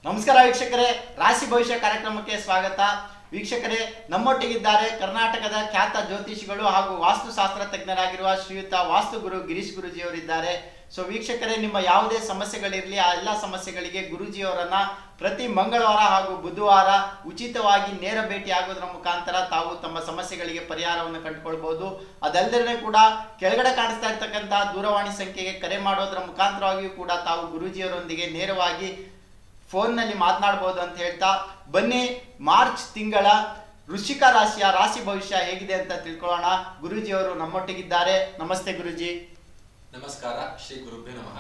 ನಮಸ್ಕಾರ ವೀಕ್ಷಕರೇ ರಾಶಿ ಭವಿಷ್ಯ ಕಾರ್ಯಕ್ರಮಕ್ಕೆ ಸ್ವಾಗತ ವೀಕ್ಷಕರೇ ನಮ್ಮೊಟ್ಟಿಗಿದ್ದಾರೆ ಕರ್ನಾಟಕದ ಖ್ಯಾತ ಜ್ಯೋತಿಷಿಗಳು ಹಾಗೂ ವಾಸ್ತುಶಾಸ್ತ್ರ ತಜ್ಞರಾಗಿರುವ ಶ್ರೀಯುತ ವಾಸ್ತು ಗುರು ಗಿರೀಶ್ ಗುರುಜಿಯವರಿದ್ದಾರೆ ಸೊ ವೀಕ್ಷಕರೇ ನಿಮ್ಮ ಯಾವುದೇ ಸಮಸ್ಯೆಗಳಿರಲಿ ಆ ಎಲ್ಲ ಸಮಸ್ಯೆಗಳಿಗೆ ಗುರುಜಿಯವರನ್ನ ಪ್ರತಿ ಮಂಗಳವಾರ ಹಾಗೂ ಬುಧವಾರ ಉಚಿತವಾಗಿ ನೇರ ಭೇಟಿ ಆಗೋದ್ರ ಮುಖಾಂತರ ತಾವು ತಮ್ಮ ಸಮಸ್ಯೆಗಳಿಗೆ ಪರಿಹಾರವನ್ನು ಕಂಡುಕೊಳ್ಬಹುದು ಅದಲ್ಲದೆ ಕೂಡ ಕೆಳಗಡೆ ಕಾಣಿಸ್ತಾ ಇರ್ತಕ್ಕಂತಹ ದೂರವಾಣಿ ಸಂಖ್ಯೆಗೆ ಕರೆ ಮಾಡೋದ್ರ ಮುಖಾಂತರವಾಗಿಯೂ ಕೂಡ ತಾವು ಗುರೂಜಿಯವರೊಂದಿಗೆ ನೇರವಾಗಿ ಫೋನ್ನಲ್ಲಿ ಮಾತನಾಡಬಹುದು ಅಂತ ಹೇಳ್ತಾ ಬನ್ನಿ ಮಾರ್ಚ್ ತಿಂಗಳ ವೃಶ್ಚಿಕ ರಾಶಿಯ ರಾಶಿ ಭವಿಷ್ಯ ಹೇಗಿದೆ ಅಂತ ತಿಳ್ಕೊಳ್ಳೋಣ ಗುರೂಜಿಯವರು ನಮ್ಮೊಟ್ಟಿಗಿದ್ದಾರೆ ನಮಸ್ತೆ ಗುರುಜಿ ನಮಸ್ಕಾರ ಶ್ರೀ ಗುರುಭ್ಯ ನಮಃ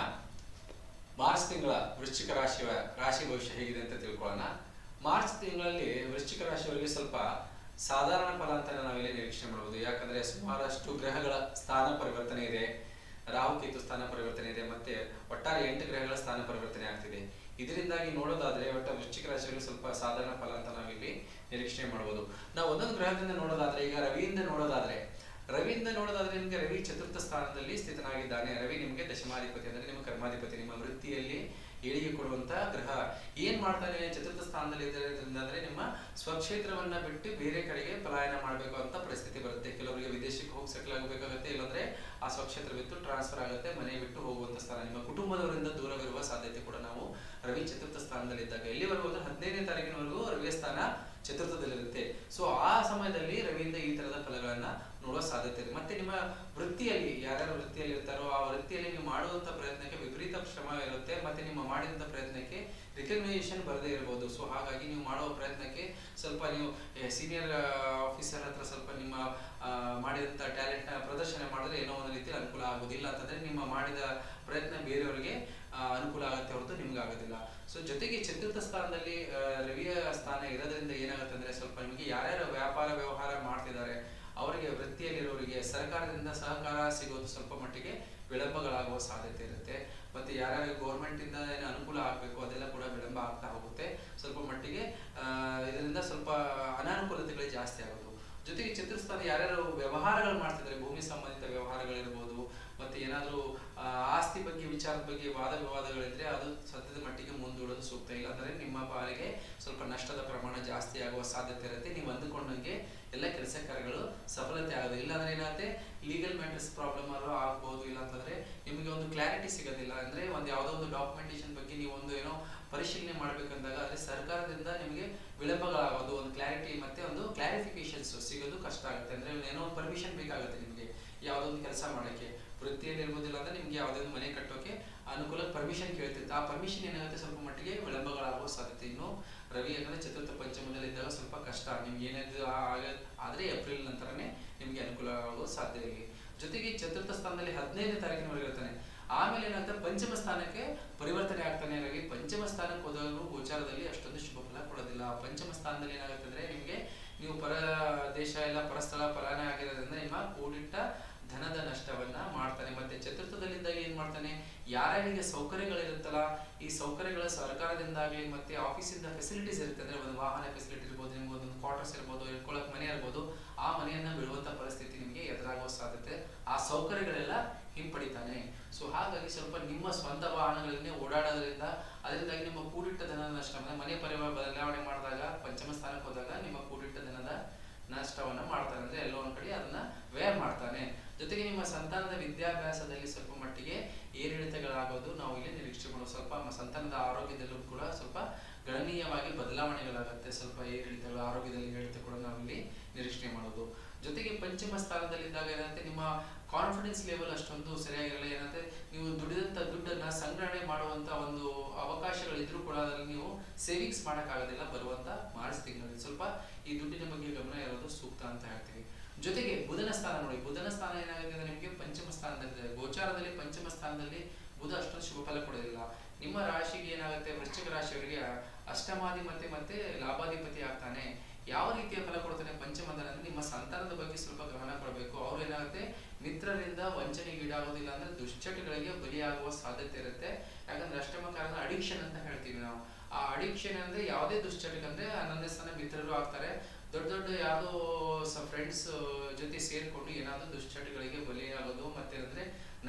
ಮಾರ್ಚ್ ತಿಂಗಳ ವೃಶ್ಚಿಕ ರಾಶಿಯ ರಾಶಿ ಭವಿಷ್ಯ ಹೇಗಿದೆ ಅಂತ ತಿಳ್ಕೊಳ್ಳೋಣ ಮಾರ್ಚ್ ತಿಂಗಳಲ್ಲಿ ವೃಶ್ಚಿಕ ರಾಶಿಯವರಿಗೆ ಸ್ವಲ್ಪ ಸಾಧಾರಣ ಫಲ ಅಂತ ನಾವಿಲ್ಲಿ ನಿರೀಕ್ಷೆ ಮಾಡಬಹುದು ಯಾಕಂದ್ರೆ ಸುಮಾರಷ್ಟು ಗ್ರಹಗಳ ಸ್ಥಾನ ಪರಿವರ್ತನೆ ಇದೆ ರಾಹುಕೇತು ಸ್ಥಾನ ಪರಿವರ್ತನೆ ಇದೆ ಮತ್ತೆ ಒಟ್ಟಾರೆ ಎಂಟು ಗ್ರಹಗಳ ಸ್ಥಾನ ಪರಿವರ್ತನೆ ಆಗ್ತಿದೆ ಇದರಿಂದಾಗಿ ನೋಡೋದಾದ್ರೆ ಒಟ್ಟ ವೃಶ್ಚಿಕ ರಾಶಿಯವರಿಗೆ ಸ್ವಲ್ಪ ಸಾಧಾರಣ ಫಲ ಅಂತ ನಾವಿಲ್ಲಿ ನಿರೀಕ್ಷೆ ಮಾಡಬಹುದು ನಾವು ಒಂದೊಂದು ಗ್ರಹದಿಂದ ನೋಡೋದಾದ್ರೆ ಈಗ ರವಿಯಿಂದ ನೋಡೋದಾದ್ರೆ ರವಿಯಿಂದ ನೋಡೋದಾದ್ರೆ ನಿಮಗೆ ರವಿ ಚತುರ್ಥ ಸ್ಥಾನದಲ್ಲಿ ಸ್ಥಿತನಾಗಿದ್ದಾನೆ ರವಿ ನಿಮಗೆ ದಶಮಾಧಿಪತಿ ಅಂದ್ರೆ ನಿಮ್ಮ ಕರ್ಮಾಧಿಪತಿ ನಿಮ್ಮ ವೃತ್ತಿಯಲ್ಲಿ ಏಳಿಗೆ ಕೊಡುವಂತ ಗ್ರಹ ಏನ್ ಮಾಡ್ತಾನೆ ಚತುರ್ಥ ಸ್ಥಾನದಲ್ಲಿ ಇರೋದ್ರಿಂದ ಅಂದ್ರೆ ನಿಮ್ಮ ಸ್ವಕ್ಷೇತ್ರವನ್ನ ಬಿಟ್ಟು ಬೇರೆ ಕಡೆಗೆ ಪಲಾಯನ ಮಾಡಬೇಕು ಅಂತ ಪರಿಸ್ಥಿತಿ ಬರುತ್ತೆ ಕೆಲವರಿಗೆ ವಿದೇಶಕ್ಕೆ ಹೋಗಿ ಸೆಟ್ಲ್ ಆಗಬೇಕಾಗುತ್ತೆ ಇಲ್ಲಾಂದ್ರೆ ಆ ಸ್ವಕ್ಷೇತ್ರ ಬಿಟ್ಟು ಟ್ರಾನ್ಸ್ಫರ್ ಆಗುತ್ತೆ ಮನೆ ಬಿಟ್ಟು ಹೋಗುವಂತ ಸ್ಥಾನ ನಿಮ್ಮ ಕುಟುಂಬದವರಿಂದ ದೂರವಿರುವ ಸಾಧ್ಯತೆ ಕೂಡ ನಾವು ರವಿ ಚತುರ್ಥ ಸ್ಥಾನದಲ್ಲಿ ಇದ್ದಾಗ ಎಲ್ಲಿವರೆಗೂ ಅಂದ್ರೆ ಹದಿನೈದನೇ ತಾರೀಕಿನವರೆಗೂ ರವಿಯ ಸ್ಥಾನ ಚತುರ್ಥದಲ್ಲಿರುತ್ತೆ ಸೊ ಆ ಸಮಯದಲ್ಲಿ ರವಿಯಿಂದ ಈ ತರದ ಫಲಗಳನ್ನ ನೋಡುವ ಸಾಧ್ಯತೆ ಇದೆ ಮತ್ತೆ ನಿಮ್ಮ ವೃತ್ತಿಯಲ್ಲಿ ಯಾರ್ಯಾರು ವೃತ್ತಿಯಲ್ಲಿ ಇರ್ತಾರೋ ಆ ವೃತ್ತಿಯಲ್ಲಿ ನೀವು ಮಾಡುವಂತ ಪ್ರಯತ್ನಕ್ಕೆ ವಿಪರೀತ ಶ್ರಮ ಇರುತ್ತೆ ಮತ್ತೆ ನಿಮ್ಮ ಮಾಡಿದಂತ ಪ್ರಯತ್ನಕ್ಕೆ ರಿಕಗ್ನೈಸೇಷನ್ ಬರದೇ ಇರಬಹುದು ಸೊ ಹಾಗಾಗಿ ನೀವು ಮಾಡುವ ಪ್ರಯತ್ನಕ್ಕೆ ಸ್ವಲ್ಪ ನೀವು ಸೀನಿಯರ್ ಆಫೀಸರ್ ಹತ್ರ ಸ್ವಲ್ಪ ನಿಮ್ಮ ಆ, ಮಾಡಿದಂತ ಟ್ಯಾಲೆಂಟ್ ನ ಪ್ರದರ್ಶನ ಮಾಡಿದ್ರೆ ಏನೋ ಒಂದು ರೀತಿಯಲ್ಲಿ ಅನುಕೂಲ ಆಗೋದಿಲ್ಲ ಅಂತಂದ್ರೆ ನಿಮ್ಮ ಮಾಡಿದ ಪ್ರಯತ್ನ ಬೇರೆಯವರಿಗೆ ಆ, ಅನುಕೂಲ ಆಗುತ್ತೆ ಹೊರತು ನಿಮ್ಗೆ ಆಗೋದಿಲ್ಲ ಸೊ ಜೊತೆಗೆ ಚತುರ್ಥ ಸ್ಥಾನದಲ್ಲಿ ಆ, ರವಿಯ ಸ್ಥಾನ ಇರೋದ್ರಿಂದ ಏನಾಗುತ್ತೆ ಅಂದ್ರೆ ಸ್ವಲ್ಪ ನಿಮಗೆ ಯಾರ್ಯಾರು ವ್ಯಾಪಾರ ವ್ಯವಹಾರ ಮಾಡ್ತಿದ್ದಾರೆ ಅವರಿಗೆ ವೃತ್ತಿಯಲ್ಲಿರೋರಿಗೆ ಸರ್ಕಾರದಿಂದ ಸಹಕಾರ ಸಿಗೋದು ಸ್ವಲ್ಪ ಮಟ್ಟಿಗೆ ವಿಳಂಬಗಳಾಗುವ ಸಾಧ್ಯತೆ ಇರುತ್ತೆ ಮತ್ತೆ ಯಾರ್ಯಾರು ಗೌರ್ಮೆಂಟ್ ಇಂದ ಏನು ಅನುಕೂಲ ಆಗಬೇಕು ಅದೆಲ್ಲ ಕೂಡ ವಿಳಂಬ ಆಗ್ತಾ ಹೋಗುತ್ತೆ ಸ್ವಲ್ಪ ಮಟ್ಟಿಗೆ ಆ, ಇದರಿಂದ ಸ್ವಲ್ಪ ಅನಾನುಕೂಲತೆಗಳು ಜಾಸ್ತಿ ಆಗೋದು ಜೊತೆಗೆ ಚತುರ್ಸ್ಥಾನ ಯಾರ್ಯಾರು ವ್ಯವಹಾರಗಳು ಮಾಡ್ತಿದ್ದಾರೆ ಭೂಮಿ ಸಂಬಂಧಿತ ವ್ಯವಹಾರಗಳಿರ್ಬೋದು ಮತ್ತೆ ಏನಾದರೂ ಆಸ್ತಿ ಬಗ್ಗೆ ವಿಚಾರದ ಬಗ್ಗೆ ವಾದ ವಿವಾದಗಳಿದ್ರೆ ಅದು ಸದ್ಯದ ಮಟ್ಟಿಗೆ ಮುಂದೂಡೋದು ಸೂಕ್ತ ಇಲ್ಲ ಅಂದ್ರೆ ನಿಮ್ಮ ಪಾಲಿಗೆ ಸ್ವಲ್ಪ ನಷ್ಟದ ಪ್ರಮಾಣ ಜಾಸ್ತಿ ಆಗುವ ಸಾಧ್ಯತೆ ಇರುತ್ತೆ ನೀವು ಅಂದುಕೊಂಡಂಗೆ ಎಲ್ಲ ಕೆಲಸ ಕಾರ್ಯಗಳು ಸಫಲತೆ ಆಗೋದು ಇಲ್ಲಾಂದ್ರೆ ಏನಾಗುತ್ತೆ ಲೀಗಲ್ ಮ್ಯಾಟರ್ಸ್ ಪ್ರಾಬ್ಲಮ್ ಆಗ್ಬೋದು ಇಲ್ಲ ಅಂತಂದ್ರೆ ನಿಮಗೆ ಒಂದು ಕ್ಲಾರಿಟಿ ಸಿಗೋದಿಲ್ಲ ಅಂದ್ರೆ ಒಂದು ಯಾವುದೋ ಒಂದು ಡಾಕ್ಯುಮೆಂಟೇಶನ್ ಬಗ್ಗೆ ನೀವು ಒಂದು ಏನೋ ಪರಿಶೀಲನೆ ಮಾಡ್ಬೇಕಂದಾಗ ಅದ್ರೆ ಸರ್ಕಾರದಿಂದ ನಿಮಗೆ ವಿಳಂಬಗಳಾಗೋದು ಒಂದು ಕ್ಲಾರಿಟಿ ಮತ್ತೆ ಒಂದು ಕ್ಲಾರಿಫಿಕೇಶನ್ಸ್ ಸಿಗೋದು ಕಷ್ಟ ಆಗುತ್ತೆ ಅಂದ್ರೆ ಏನೋ ಒಂದು ಪರ್ಮಿಷನ್ ಬೇಕಾಗುತ್ತೆ ನಿಮಗೆ ಯಾವುದೋ ಒಂದು ಕೆಲಸ ಮಾಡೋಕ್ಕೆ ವೃತ್ತಿಯಲ್ಲಿ ಇರ್ಬೋದಿಲ್ಲ ಅಂದ್ರೆ ನಿಮ್ಗೆ ಯಾವುದೇ ಒಂದು ಮನೆ ಕಟ್ಟೋಕೆ ಅನುಕೂಲ ಪರ್ಮಿಷನ್ ಕೇಳ್ತಿತ್ತು ಆ ಪರ್ಮಿಷನ್ ಏನಾಗುತ್ತೆ ಸ್ವಲ್ಪ ಮಟ್ಟಿಗೆ ವಿಳಂಬಗಳಾಗುವ ಸಾಧ್ಯತೆ ಇನ್ನು ರವಿ ಯಾಕಂದ್ರೆ ಚತುರ್ಥ ಪಂಚಮದಲ್ಲಿ ಇದ್ದಾಗ ಸ್ವಲ್ಪ ಕಷ್ಟ ನಿಮ್ಗೆ ಏನಾದ್ರು ಆಗ- ಆದ್ರೆ ಏಪ್ರಿಲ್ ನಂತರನೇ ನಿಮ್ಗೆ ಅನುಕೂಲ ಆಗುವ ಸಾಧ್ಯ ಇದೆ ಜೊತೆಗೆ ಚತುರ್ಥ ಸ್ಥಾನದಲ್ಲಿ ಹದಿನೈದನೇ ತಾರೀಕಿನವರೆಗೆ ಇರ್ತಾನೆ ಆಮೇಲೆ ಏನಾಗುತ್ತೆ ಪಂಚಮ ಸ್ಥಾನಕ್ಕೆ ಪರಿವರ್ತನೆ ಆಗ್ತಾನೆ ರವಿ ಪಂಚಮ ಸ್ಥಾನಕ್ಕೆ ಹೋದಾಗಲೂ ಗೋಚಾರದಲ್ಲಿ ಅಷ್ಟೊಂದು ಶುಭ ಫಲ ಕೊಡೋದಿಲ್ಲ ಪಂಚಮ ಸ್ಥಾನದಲ್ಲಿ ಏನಾಗುತ್ತೆ ಅಂದ್ರೆ ನಿಮ್ಗೆ ನೀವು ಪರ ದೇಶ ಎಲ್ಲ ಪರಸ್ಥಳ ಪಲಾಯನ ಆಗಿರೋದ್ರಿಂದ ನಿಮ್ಮ ಕೂಡಿಟ್ಟ ಧನದ ನಷ್ಟವನ್ನ ಮಾಡ್ತಾನೆ ಮತ್ತೆ ಚತುರ್ಥದಲ್ಲಿದ್ದಾಗ ಏನ್ ಮಾಡ್ತಾನೆ ಯಾರ್ಯಾರಿಗೆ ಸೌಕರ್ಯಗಳಿರುತ್ತಲ್ಲ ಈ ಸೌಕರ್ಯಗಳ ಸರ್ಕಾರದಿಂದಾಗ್ಲಿ ಮತ್ತೆ ಆಫೀಸಿಂದ ಫೆಸಿಲಿಟೀಸ್ ಇರುತ್ತೆ ಅಂದ್ರೆ ಒಂದು ವಾಹನ ಫೆಸಿಲಿಟಿ ಇರ್ಬೋದು ನಿಮ್ಗೆ ಒಂದು ಕ್ವಾರ್ಟರ್ಸ್ ಇರ್ಬೋದು ಇಟ್ಕೊಳ್ಳೋಕೆ ಮನೆ ಇರ್ಬೋದು ಆ ಮನೆಯನ್ನ ಬಿಡುವಂತ ಪರಿಸ್ಥಿತಿ ನಿಮಗೆ ಎದುರಾಗುವ ಸಾಧ್ಯತೆ ಆ ಸೌಕರ್ಯಗಳೆಲ್ಲ ಹಿಂಪಡಿತಾನೆ ಸೊ ಹಾಗಾಗಿ ಸ್ವಲ್ಪ ನಿಮ್ಮ ಸ್ವಂತ ವಾಹನಗಳನ್ನೇ ಓಡಾಡೋದ್ರಿಂದ ಅದರಿಂದಾಗಿ ನಿಮ್ಮ ಕೂಡಿಟ್ಟ ಧನದ ನಷ್ಟ ಅಂದ್ರೆ ಮನೆ ಪರಿವಾರ ಬದಲಾವಣೆ ಮಾಡಿದಾಗ ಪಂಚಮ ಸ್ಥಾನಕ್ಕೆ ಹೋದಾಗ ನಿಮ್ಮ ಕೂಡಿಟ್ಟ ಧನದ ನಷ್ಟವನ್ನ ಮಾಡ್ತಾನೆ ಅಂದ್ರೆ ಎಲ್ಲೋ ಒಂದ್ ಕಡೆ ಅದನ್ನ ವ್ಯಯ ಮಾಡ್ತಾನೆ ಜೊತೆಗೆ ನಿಮ್ಮ ಸಂತಾನದ ವಿದ್ಯಾಭ್ಯಾಸದಲ್ಲಿ ಸ್ವಲ್ಪ ಮಟ್ಟಿಗೆ ಏರಿಳಿತಗಳಾಗೋದು ನಾವು ಇಲ್ಲಿ ನಿರೀಕ್ಷೆ ಮಾಡೋದು ಸ್ವಲ್ಪ ಮ- ಸಂತಾನದ ಆರೋಗ್ಯದಲ್ಲೂ ಕೂಡ ಸ್ವಲ್ಪ ಗಣನೀಯವಾಗಿ ಬದಲಾವಣೆಗಳಾಗುತ್ತೆ ಸ್ವಲ್ಪ ಏರಿಳಿತಗಳು ಆರೋಗ್ಯದಲ್ಲಿ ಏರಿಳಿತ ಕೂಡ ನಾವಿಲ್ಲಿ ನಿರೀಕ್ಷೆ ಮಾಡೋದು ಜೊತೆಗೆ ಪಂಚಮ ಸ್ಥಾನದಲ್ಲಿದ್ದಾಗ ಏನಂತೆ ನಿಮ್ಮ ಕಾನ್ಫಿಡೆನ್ಸ್ ಲೆವೆಲ್ ಅಷ್ಟೊಂದು ಸರಿಯಾಗಿರಲ್ಲ ಏನಂತೆ ನೀವು ದುಡಿದಂತ ದುಡ್ಡನ್ನ ಸಂಗ್ರಹಣೆ ಮಾಡುವಂತ ಒಂದು ಅವಕಾಶಗಳಿದ್ರೂ ಕೂಡ ಅದರಲ್ಲಿ ನೀವು ಸೇವಿಂಗ್ಸ್ ಮಾಡೋಕ್ಕಾಗೋದಿಲ್ಲ ಬರುವಂತ ಮಾರ್ಚ್ ತಿಂಗಳಲ್ಲಿ ಸ್ವಲ್ಪ ಈ ದುಡ್ಡಿನ ಬಗ್ಗೆ ಗಮನ ಇರೋದು ಸೂಕ್ತ ಅಂತ ಹೇಳ್ತೀವಿ ಜೊತೆಗೆ ಬುಧನ ಸ್ಥಾನ ನೋಡಿ ಬುಧನ ಸ್ಥಾನ ಏನಾಗುತ್ತೆ ಅಂದ್ರೆ ನಿಮಗೆ ಪಂಚಮ ಸ್ಥಾನದಲ್ಲಿದೆ ಗೋಚಾರದಲ್ಲಿ ಪಂಚಮ ಸ್ಥಾನದಲ್ಲಿ ಬುಧ ಅಷ್ಟೊಂದು ಶುಭ ಫಲ ಕೊಡೋದಿಲ್ಲ ನಿಮ್ಮ ರಾಶಿಗೆ ಏನಾಗುತ್ತೆ ವೃಶ್ಚಿಕ ರಾಶಿಯವರಿಗೆ ಅಷ್ಟಮಾಧಿ ಮತ್ತೆ ಮತ್ತೆ ಲಾಭಾಧಿಪತಿ ಆಗ್ತಾನೆ ಯಾವ ರೀತಿಯ ಫಲ ಕೊಡ್ತಾನೆ ಪಂಚಮದಲ್ಲಿ ಅಂದ್ರೆ ನಿಮ್ಮ ಸಂತಾನದ ಬಗ್ಗೆ ಸ್ವಲ್ಪ ಗಮನ ಕೊಡಬೇಕು ಅವ್ರು ಏನಾಗುತ್ತೆ ಮಿತ್ರರಿಂದ ವಂಚನೆಗೆ ಈಡಾಗೋದಿಲ್ಲ ಅಂದ್ರೆ ದುಶ್ಚಟಗಳಿಗೆ ಬಲಿಯಾಗುವ ಸಾಧ್ಯತೆ ಇರುತ್ತೆ ಯಾಕಂದ್ರೆ ಅಷ್ಟಮ ಕಾರಣ ಅಡಿಕ್ಷನ್ ಅಂತ ಹೇಳ್ತೀವಿ ನಾವು ಆ ಅಡಿಕ್ಷನ್ ಅಂದ್ರೆ ಯಾವುದೇ ದುಶ್ಚಟಕ್ಕೆ ಅಂದ್ರೆ ಹನ್ನೊಂದನೇ ಸ್ಥಾನ ಮಿತ್ರರು ಆಗ್ತಾರೆ ದೊಡ್ಡ ದೊಡ್ಡ ಯಾವುದೋ ಫ್ರೆಂಡ್ಸ್ ಜೊತೆ ಸೇರ್ಕೊಂಡು ಏನಾದ್ರು ದುಶ್ಚಟಗಳಿಗೆ ಬಲಿಯಾಗೋದು ಮತ್ತೆ ಅಂದ್ರೆ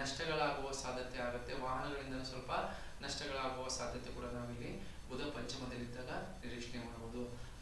ನಷ್ಟಗಳಾಗುವ ಸಾಧ್ಯತೆ ಆಗುತ್ತೆ ವಾಹನಗಳಿಂದ ಸ್ವಲ್ಪ ನಷ್ಟಗಳಾಗುವ ಸಾಧ್ಯತೆ ಕೂಡ ನಾವಿಲ್ಲಿ ಬುಧ ಪಂಚಮದಲ್ಲಿ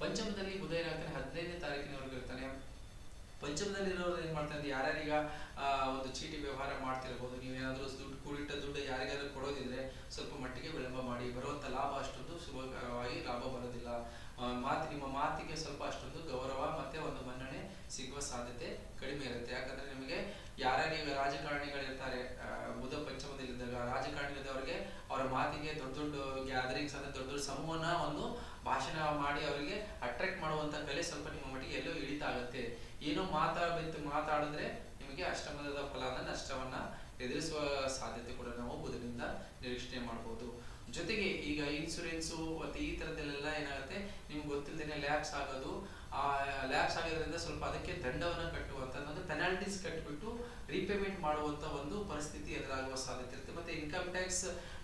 ಪಂಚಮದಲ್ಲಿ ಬುಧ ಏನಾಗ್ತಾನೆ ಹದಿನೈದನೇ ತಾರೀಕಿನವರೆಗೂ ಇರ್ತಾನೆ ಪಂಚಮದಲ್ಲಿರೋರು ಏನ್ ಮಾಡ್ತಾರೆ ಅಂದ್ರೆ ಯಾರ್ಯಾರೀಗ ಆ, ಒಂದು ಚೀಟಿ ವ್ಯವಹಾರ ಮಾಡ್ತಿರ್ಬೋದು ನೀವೇನಾದ್ರೂ ದುಡ್ಡು ಕೂಡಿಟ್ಟ ದುಡ್ಡು ಯಾರಿಗಾದ್ರೂ ಕೊಡೋದಿದ್ರೆ ಸ್ವಲ್ಪ ಮಟ್ಟಿಗೆ ವಿಳಂಬ ಮಾಡಿ ಬರುವಂತ ಲಾಭ ಅಷ್ಟೊಂದು ಶುಭಕರವಾಗಿ ಲಾಭ ಬರೋದಿಲ್ಲ ಆ, ಮಾತು ನಿಮ್ಮ ಮಾತಿಗೆ ಸ್ವಲ್ಪ ಅಷ್ಟೊಂದು ಗೌರವ ಮತ್ತೆ ಒಂದು ಮನ್ನಣೆ ಸಿಗುವ ಸಾಧ್ಯತೆ ಕಡಿಮೆ ಇರುತ್ತೆ ಯಾಕಂದ್ರೆ ನಿಮಗೆ ಯಾರ್ಯಾರೀಗ ರಾಜಕಾರಣಿಗಳಿರ್ತಾರೆ ಆ, ಬುಧ ಪಂಚಮದಲ್ಲಿದ್ದಾಗ ರಾಜಕಾರಣಿಗಳಿದ್ದವರಿಗೆ ಅವರ ಮಾತಿಗೆ ದೊಡ್ಡ ದೊಡ್ಡ ಗ್ಯಾದರಿಂಗ್ಸ್ ಅಂದ್ರೆ ದೊಡ್ಡ ದೊಡ್ಡ ಸಮೂಹನ ಒಂದು ಭಾಷಣ ಮಾಡಿ ಅವರಿಗೆ ಅಟ್ರಾಕ್ಟ್ ಮಾಡುವಂತ ಕಲೆ ಸ್ವಲ್ಪ ನಿಮ್ಮ ಮಟ್ಟಿಗೆ ಎಲ್ಲೋ ಇಳಿತ ಆಗುತ್ತೆ ಏನೋ ಮಾತಾಡಬೇಕು ಮಾತಾಡಿದ್ರೆ ನಿಮಗೆ ಅಷ್ಟಮದ ಫಲನ ನಷ್ಟವನ್ನ ಎದುರಿಸುವ ಸಾಧ್ಯತೆ ಕೂಡ ನಾವು ಬುಧನಿಂದ ನಿರೀಕ್ಷಣೆ ಮಾಡಬಹುದು ಜೊತೆಗೆ ಈಗ ಇನ್ಸೂರೆನ್ಸು ಮತ್ತೆ ಈ ತರದಲ್ಲೆಲ್ಲ ಏನಾಗುತ್ತೆ ನಿಮ್ಗೆ ಗೊತ್ತಿಲ್ಲದೇನೆ ಲ್ಯಾಬ್ಸ್ ಆಗೋದು ಆ ಲ್ಯಾಬ್ಸ್ ಆಗೋದ್ರಿಂದ ಸ್ವಲ್ಪ ಅದಕ್ಕೆ ದಂಡವನ್ನ ಕಟ್ಟುವಂತ ಒಂದು ಪೆನಾಲ್ಟೀಸ್ ಕಟ್ಟಿಬಿಟ್ಟು ರೀಪೇಮೆಂಟ್ ಮಾಡುವಂತ ಒಂದು ಪರಿಸ್ಥಿತಿ ಎದುರಾಗುವ ಸಾಧ್ಯತೆ ಇರುತ್ತೆ ಮತ್ತೆ ಇನ್ಕಮ್ ಟ್ಯಾಕ್ಸ್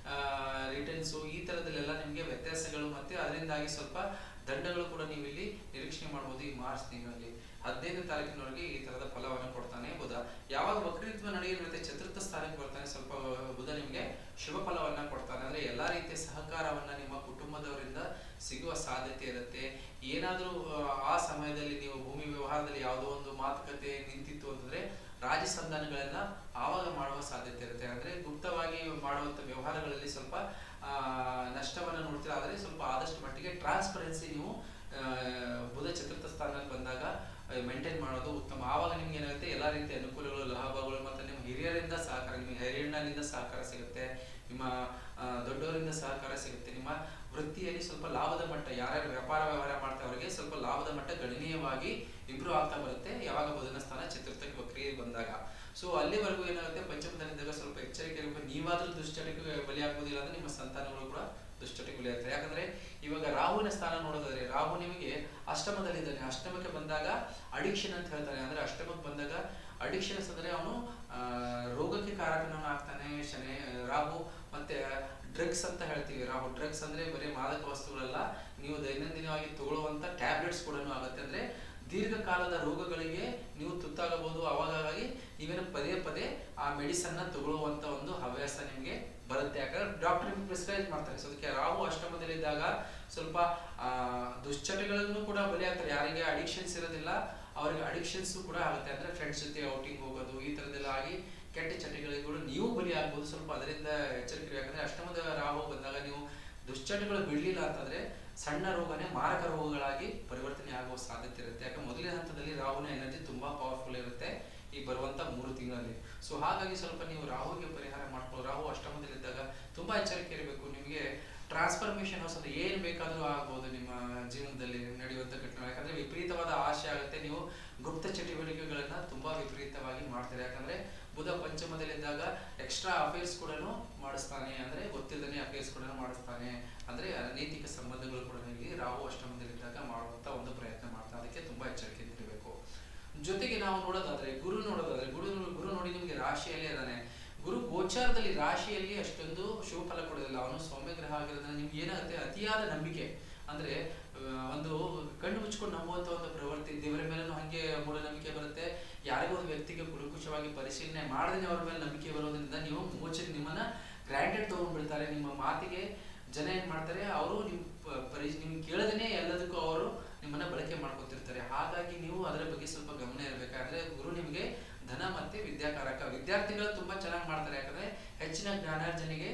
ರಿಟರ್ನ್ಸ್ ಈ ತರದಲ್ಲೆಲ್ಲ ನಿಮಗೆ ವ್ಯತ್ಯಾಸಗಳು ಮತ್ತೆ ಅದರಿಂದಾಗಿ ಸ್ವಲ್ಪ ದಂಡಗಳು ಕೂಡ ನೀವು ಇಲ್ಲಿ ನಿರೀಕ್ಷಣೆ ಮಾಡಬಹುದು ಈ ಮಾರ್ಚ್ ತಿಂಗಳಲ್ಲಿ ಹದಿನೈದನೇ ತಾರೀಕಿನವರೆಗೆ ಈ ತರದ ಫಲವನ್ನು ಕೊಡ್ತಾನೆ ಬುಧ ಯಾವಾಗ ವಕ್ರತ್ವ ನಡೆಗೆ ಮತ್ತೆ ಚತುರ್ಥ ಸ್ಥಾನಕ್ಕೆ ಬರ್ತಾನೆ ಸ್ವಲ್ಪ ಬುಧ ನಿಮಗೆ ಶುಭ ಫಲವನ್ನ ಕೊಡ್ತಾನೆ ಅಂದ್ರೆ ಎಲ್ಲಾ ರೀತಿಯ ಸಹಕಾರವನ್ನ ನಿಮ್ಮ ಕುಟುಂಬದವರಿಂದ ಸಿಗುವ ಸಾಧ್ಯತೆ ಇರುತ್ತೆ ಏನಾದ್ರೂ ಆ, ಆ ಸಮಯದಲ್ಲಿ ನೀವು ಭೂಮಿ ವ್ಯವಹಾರದಲ್ಲಿ ಯಾವುದೋ ಒಂದು ಮಾತುಕತೆ ನಿಂತಿತ್ತು ಅಂತಂದ್ರೆ ರಾಜಿ ಸಂಧಾನಗಳನ್ನ ಆವಾಗ ಮಾಡುವ ಸಾಧ್ಯತೆ ಇರುತ್ತೆ ಅಂದ್ರೆ ಗುಪ್ತವಾಗಿ ಮಾಡುವಂತ ವ್ಯವಹಾರಗಳಲ್ಲಿ ಸ್ವಲ್ಪ ಆ, ನಷ್ಟವನ್ನ ನೋಡ್ತೀರಾ ಆದ್ರೆ ಸ್ವಲ್ಪ ಆದಷ್ಟು ಮಟ್ಟಿಗೆ ಟ್ರಾನ್ಸ್ಪರೆನ್ಸಿ ನೀವು ಆ, ಬುಧ ಚತುರ್ಥ ಸ್ಥಾನಕ್ಕೆ ಬಂದಾಗ ಮೇಂಟೈನ್ ಮಾಡೋದು ಉತ್ತಮ ಆವಾಗ ನಿಮ್ಗೆ ಏನಾಗುತ್ತೆ ಎಲ್ಲಾ ರೀತಿಯ ಅನುಕೂಲಗಳು ಲಾಭಗಳು ಮತ್ತೆ ನಿಮ್ಮ ಹಿರಿಯರಿಂದ ಸಹಕಾರ ನಿಮ್ಮ ಹಿರಿಯಣ್ಣನಿಂದ ಸಹಕಾರ ಸಿಗುತ್ತೆ ನಿಮ್ಮ ಆ, ದೊಡ್ಡವರಿಂದ ಸಹಕಾರ ಸಿಗುತ್ತೆ ನಿಮ್ಮ ವೃತ್ತಿಯಲ್ಲಿ ಸ್ವಲ್ಪ ಲಾಭದ ಮಟ್ಟ ಯಾರ್ಯಾರು ವ್ಯಾಪಾರ ವ್ಯವಹಾರ ಮಾಡ್ತಾ ಅವರಿಗೆ ಸ್ವಲ್ಪ ಲಾಭದ ಮಟ್ಟ ಗಣನೀಯವಾಗಿ ಇಂಪ್ರೂವ್ ಆಗ್ತಾ ಬರುತ್ತೆ ಯಾವಾಗ ಬುಧನ ಸ್ಥಾನ ಚತುರ್ಥಕ್ಕೆ ವಕ್ರಿಯೆ ಬಂದಾಗ ಸೊ ಅಲ್ಲಿವರೆಗೂ ಏನಾಗುತ್ತೆ ಪಂಚಮದಲ್ಲಿದ್ದಾಗ ಸ್ವಲ್ಪ ಎಚ್ಚರಿಕೆ ಇರಬೇಕು ನೀವಾದ್ರೂ ದುಶ್ಚಟಕ್ಕೆ ಬಲಿಯಾಗುವುದಿಲ್ಲ ಅಂದ್ರೆ ನಿಮ್ಮ ಸಂತಾನಗಳು ಕೂಡ ದುಶ್ಚಟಕ್ಕೆ ಬಲಿಯಾಗ್ತದೆ ಯಾಕಂದ್ರೆ ಇವಾಗ ರಾಹುವಿನ ಸ್ಥಾನ ನೋಡೋದಾದ್ರೆ ರಾಹು ನಿಮಗೆ ಅಷ್ಟಮದಲ್ಲಿದ್ದಾನೆ ಅಷ್ಟಮಕ್ಕೆ ಬಂದಾಗ ಅಡಿಕ್ಷನ್ ಅಂತ ಹೇಳ್ತಾನೆ ಅಂದ್ರೆ ಅಷ್ಟಮಕ್ಕೆ ಬಂದಾಗ ಅಡಿಕ್ಷನ್ಸ್ ಅಂದ್ರೆ ಅವನು ಆ, ರೋಗಕ್ಕೆ ಕಾರಕನವನು ಆಗ್ತಾನೆ ಶನಿ ರಾಹು ಮತ್ತೆ ಡ್ರಗ್ಸ್ ಅಂತ ಹೇಳ್ತೀವಿ ರಾಹು ಡ್ರಗ್ಸ್ ಅಂದ್ರೆ ಬರೀ ಮಾದಕ ವಸ್ತುಗಳಲ್ಲ ನೀವು ದೈನಂದಿನವಾಗಿ ತಗೊಳ್ಳುವಂತ ಟ್ಯಾಬ್ಲೆಟ್ಸ್ ಕೂಡ ಆಗುತ್ತೆ ಅಂದ್ರೆ ದೀರ್ಘಕಾಲದ ರೋಗಗಳಿಗೆ ನೀವು ತುತ್ತಾಗಬಹುದು ಅವಾಗಾಗಿ ನೀವೇನು ಪದೇ ಪದೇ ಆ ಮೆಡಿಸನ್ ನ ತಗೊಳ್ಳುವಂತ ಒಂದು ಹವ್ಯಾಸ ನಿಮ್ಗೆ ಬರುತ್ತೆ ಯಾಕಂದ್ರೆ ಡಾಕ್ಟರ್ ನಿಮ್ಗೆ ಪ್ರಿಸ್ಕ್ರೈಬ್ ಮಾಡ್ತಾರೆ ಸೊ ಅದಕ್ಕೆ ರಾಹು ಅಷ್ಟಮದಲ್ಲಿದ್ದಾಗ ಸ್ವಲ್ಪ ಆ ದುಶ್ಚಟಗಳನ್ನು ಕೂಡ ಬಲಿಯಾಗ್ತಾರೆ ಯಾರಿಗೆ ಅಡಿಕ್ಷನ್ಸ್ ಇರೋದಿಲ್ಲ ಅವ್ರಿಗೆ ಅಡಿಕ್ಷನ್ಸ್ ಕೂಡ ಆಗುತ್ತೆ ಅಂದ್ರೆ ಫ್ರೆಂಡ್ಸ್ ಜೊತೆ ಔಟಿಂಗ್ ಹೋಗೋದು ಈ ತರದೆಲ್ಲ ಆಗಿ ಕೆಟ್ಟ ಚಟಗಳಿಗೆ ಕೂಡ ನೀವು ಬಲಿ ಆಗ್ಬೋದು ಸ್ವಲ್ಪ ಅದರಿಂದ ಎಚ್ಚರಿಕೆ ಯಾಕಂದ್ರೆ ಅಷ್ಟಮದ ರಾಹು ಬಂದಾಗ ನೀವು ದುಶ್ಚಟಗಳು ಬಿಡ್ಲಿಲ್ಲ ಅಂತಂದ್ರೆ ಸಣ್ಣ ರೋಗನೇ ಮಾರಕ ರೋಗಗಳಾಗಿ ಪರಿವರ್ತನೆ ಆಗುವ ಸಾಧ್ಯತೆ ಇರುತ್ತೆ ಯಾಕಂದ್ರೆ ಮೊದಲನೇ ಹಂತದಲ್ಲಿ ರಾಹುನ ಎನರ್ಜಿ ತುಂಬಾ ಪವರ್ಫುಲ್ ಇರುತ್ತೆ ಈ ಬರುವಂತ ಮೂರು ತಿಂಗಳಲ್ಲಿ ಸೊ ಹಾಗಾಗಿ ಸ್ವಲ್ಪ ನೀವು ರಾಹುಗೆ ಪರಿಹಾರ ಮಾಡ್ಕೊಳ್ಳೋ ರಾಹು ಅಷ್ಟಮದಲ್ಲಿದ್ದಾಗ ತುಂಬಾ ಎಚ್ಚರಿಕೆ ಇರಬೇಕು ನಿಮಗೆ ಟ್ರಾನ್ಸ್ಫಾರ್ಮೇಶನ್ ಹೊಸದು ಏನ್ ಬೇಕಾದ್ರೂ ಆಗ್ಬೋದು ನಿಮ್ಮ ಜೀವನದಲ್ಲಿ ನಡೆಯುವಂತ ಘಟನೆ ಯಾಕಂದ್ರೆ ವಿಪರೀತವಾದ ಆಶೆ ಆಗುತ್ತೆ ನೀವು ಗುಪ್ತ ಚಟುವಟಿಕೆಗಳನ್ನ ತುಂಬಾ ವಿಪರೀತವಾಗಿ ಮಾಡ್ತೀರಾ ಯಾಕಂದ್ರೆ ಬುಧ ಪಂಚಮದಲ್ಲಿದ್ದಾಗ ಎಕ್ಸ್ಟ್ರಾ ಅಫೇರ್ಸ್ ಕೂಡ ಮಾಡಿಸ್ತಾನೆ ಅಂದ್ರೆ ಗೊತ್ತಿಲ್ಲದೇ ಅಫೇರ್ಸ್ ಕೂಡ ಮಾಡಿಸ್ತಾನೆ ಅಂದ್ರೆ ಅನೈತಿಕ ಸಂಬಂಧಗಳು ಕೂಡ ಇಲ್ಲಿ ರಾಹು ಅಷ್ಟಮದಲ್ಲಿದ್ದಾಗ ಮಾಡುವಂತ ಒಂದು ಪ್ರಯತ್ನ ಮಾಡ್ತಾನೆ ಅದಕ್ಕೆ ತುಂಬಾ ಎಚ್ಚರಿಕೆಯಿಂದ ಇರಬೇಕು ಜೊತೆಗೆ ನಾವು ನೋಡೋದಾದ್ರೆ ಗುರು ನೋಡೋದಾದ್ರೆ ಗುರು ಗುರು ನೋಡಿ ನಿಮ್ಗೆ ರಾಶಿಯಲ್ಲಿ ಇದಾನೆ ಗುರು ಗೋಚಾರದಲ್ಲಿ ರಾಶಿಯಲ್ಲಿ ಅಷ್ಟೊಂದು ಶುಭ ಫಲ ಕೊಡೋದಿಲ್ಲ ಅವನು ಸೌಮ್ಯ ಗ್ರಹ ಆಗಿರೋದ್ರಿಂದ ನಿಮ್ಗೆ ಏನಾಗುತ್ತೆ ಅತಿಯಾದ ನಂಬಿಕೆ ಅಂದ್ರೆ ಆ, ಒಂದು ಕಣ್ಣು ಮುಚ್ಕೊಂಡು ನಂಬುವಂತ ಒಂದು ಪ್ರವೃತ್ತಿ ದೇವರ ಮೇಲೂ ಹಂಗೆ ಮೂಢನಂಬಿಕೆ ಬರುತ್ತೆ ಯಾರಿಗೋ ಒಂದು ವ್ಯಕ್ತಿಗೆ ಕುಲಕುಶವಾಗಿ ಪರಿಶೀಲನೆ ಮಾಡದೇ ಅವ್ರ ಮೇಲೆ ನಂಬಿಕೆ ಬರೋದ್ರಿಂದ ನೀವು ಮೋಚನೆ ನಿಮ್ಮನ್ನ ಗ್ರಾಂಟೆಡ್ ತಗೊಂಡ್ಬಿಡ್ತಾರೆ ನಿಮ್ಮ ಮಾತಿಗೆ ಜನ ಏನ್ ಮಾಡ್ತಾರೆ ಅವರು ನಿಮ್ ಪ- ಪರಿ ನಿಮ್ ಕೇಳದೇನೆ ಎಲ್ಲದಕ್ಕೂ ಅವರು ನಿಮ್ಮನ್ನ ಬಳಕೆ ಮಾಡ್ಕೊತಿರ್ತಾರೆ ಹಾಗಾಗಿ ನೀವು ಅದರ ಬಗ್ಗೆ ಸ್ವಲ್ಪ ಗಮನ ಇರಬೇಕಾದ್ರೆ ಗುರು ನಿಮಗೆ ಧನ ಮತ್ತೆ ವಿದ್ಯಾಕಾರಕ ವಿದ್ಯಾರ್ಥಿಗಳು ತುಂಬಾ ಚೆನ್ನಾಗಿ ಮಾಡ್ತಾರೆ ಯಾಕಂದ್ರೆ ಹೆಚ್ಚಿನ ಜ್ಞಾನಾರ್ಜನೆಗೆ